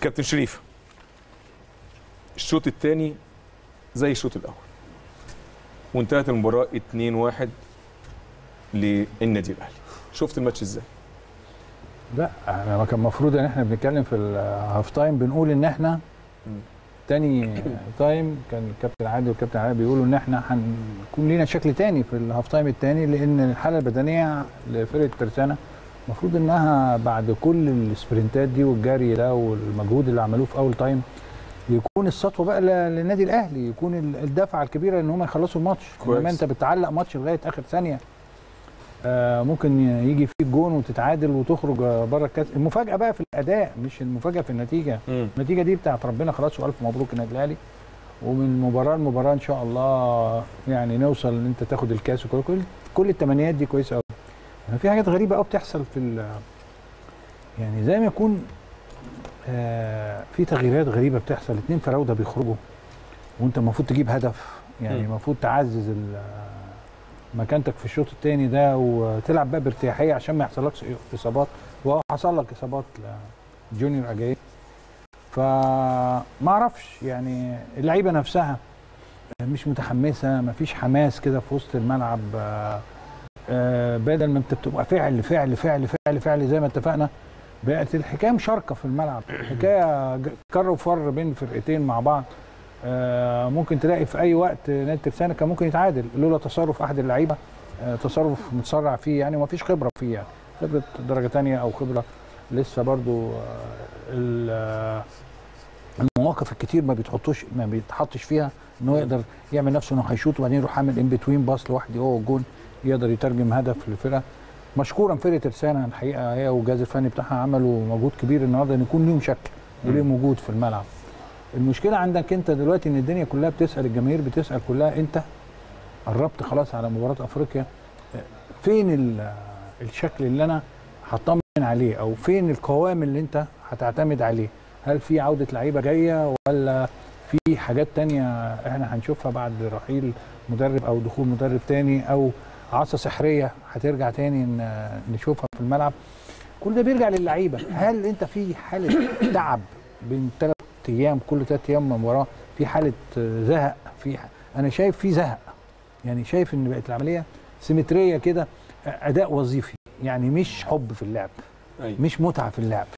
كابتن شريف الشوط الثاني زي الشوط الاول وانتهت المباراه 2-1 للنادي الاهلي شفت الماتش ازاي لا احنا ما كان المفروض ان احنا بنتكلم في الهاف تايم بنقول ان احنا تاني تايم كان الكابتن عادل والكابتن علاء بيقولوا ان احنا هنكون لينا شكل تاني في الهاف تايم التاني لان الحاله البدنيه لفرقه ترسانه المفروض انها بعد كل السبرنتات دي والجري ده والمجهود اللي عملوه في اول تايم يكون السطوه بقى ل- للنادي الاهلي يكون ال- الدفعه الكبيره ان هم يخلصوا الماتش كويس. انما انت بتعلق ماتش لغايه اخر ثانيه آه ممكن يجي فيك جون وتتعادل وتخرج آه، بره الكاس المفاجاه بقى في الاداء مش المفاجاه في النتيجه مم. النتيجه دي بتاعت ربنا خلاص والف مبروك النادي الاهلي ومن مباراه لمباراه ان شاء الله يعني نوصل ان انت تاخد الكاس وكل كل, كل التمنيات دي كويسه قوي في حاجات غريبه قوي بتحصل في ال- يعني زي ما يكون آه في تغييرات غريبه بتحصل اتنين فراوده بيخرجوا وانت المفروض تجيب هدف يعني مم. المفروض تعزز ال- مكانتك في الشوط الثاني ده وتلعب بقى بارتياحيه عشان ما يحصلكش اصابات وحصل لك اصابات لجونيور اجاي فما اعرفش يعني اللعيبه نفسها مش متحمسه ما فيش حماس كده في وسط الملعب آه، آه، بدل ما انت بتبقى فعل فعل فعل فعل فعل زي ما اتفقنا بقت الحكايه مشاركه في الملعب الحكايه ج- كر وفر بين فرقتين مع بعض آه، ممكن تلاقي في اي وقت نادي ترسانة كان ممكن يتعادل لولا تصرف احد اللعيبه آه، تصرف متسرع فيه يعني وما فيش خبره فيه يعني خبره درجه تانية او خبره لسه برضو آه، ال- آه، المواقف الكتير ما بيتحطوش ما بيتحطش فيها ان هو يقدر يعمل نفسه انه هيشوط وبعدين يروح عامل ان بتوين باص لوحده هو والجون يقدر يترجم هدف للفرقه مشكورا فرقه ترسانة الحقيقه هي والجهاز الفني بتاعها عملوا مجهود كبير النهارده ان يكون ليهم شكل وليهم وجود في الملعب المشكله عندك انت دلوقتي ان الدنيا كلها بتسال الجماهير بتسال كلها انت قربت خلاص على مباراه افريقيا فين ال- الشكل اللي انا هطمن عليه او فين القوام اللي انت هتعتمد عليه هل في عوده لعيبه جايه ولا في حاجات تانية احنا هنشوفها بعد رحيل مدرب او دخول مدرب تاني او عصا سحريه هترجع تاني ن- نشوفها في الملعب كل ده بيرجع للعيبه هل انت في حاله تعب بين ثلاث ايام كل ثلاث ايام مباراه في حاله آه، زهق في ح- انا شايف في زهق يعني شايف ان بقت العمليه سيمتريه كده آه، اداء وظيفي يعني مش حب في اللعب أيوة. مش متعه في اللعب